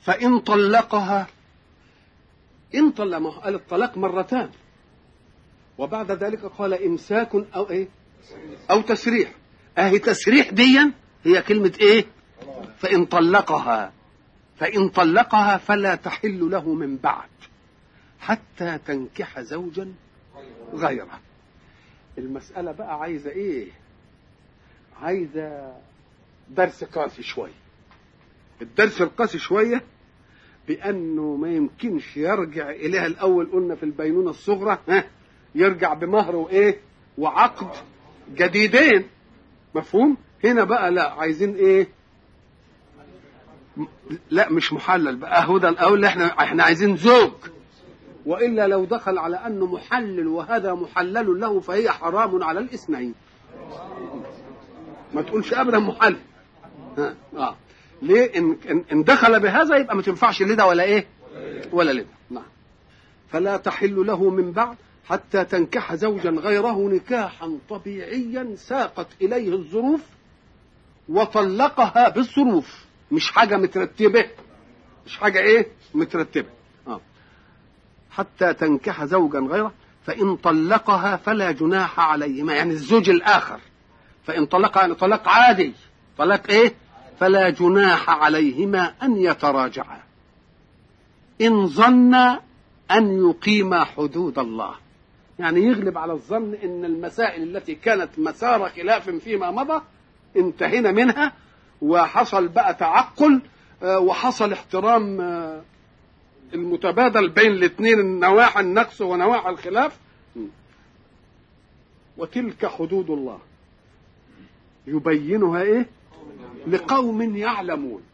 فإن طلقها إن طلق ما هو قال الطلاق مرتان وبعد ذلك قال إمساك أو إيه أو تسريح أهي تسريح ديا هي كلمة إيه فإن طلقها فإن طلقها فلا تحل له من بعد حتى تنكح زوجا غيره المسألة بقى عايزة إيه عايزة درس قاسي شوية الدرس القاسي شوية بأنه ما يمكنش يرجع إليها الأول قلنا في البينونة الصغرى ها يرجع بمهر وإيه وعقد جديدين مفهوم هنا بقى لا عايزين إيه لا مش محلل بقى هو ده الاول احنا احنا عايزين زوج والا لو دخل على انه محلل وهذا محلل له فهي حرام على الاثنين ما تقولش ابدا محلل ها اه ليه ان ان- ان دخل بهذا يبقى ما تنفعش لده ولا ايه ولا لده نعم فلا تحل له من بعد حتى تنكح زوجا غيره نكاحا طبيعيا ساقت اليه الظروف وطلقها بالظروف مش حاجه مترتبه مش حاجه ايه مترتبه آه. حتى تنكح زوجا غيره فان طلقها فلا جناح عليهما يعني الزوج الاخر فان طلقها يعني طلاق عادي طلاق ايه فلا جناح عليهما ان يتراجعا ان ظن ان يقيما حدود الله يعني يغلب على الظن ان المسائل التي كانت مسار خلاف فيما مضى انتهينا منها وحصل بقى تعقل آه، وحصل احترام آه، المتبادل بين الاثنين نواحي النقص ونواحي الخلاف م. وتلك حدود الله يبينها ايه لقوم يعلمون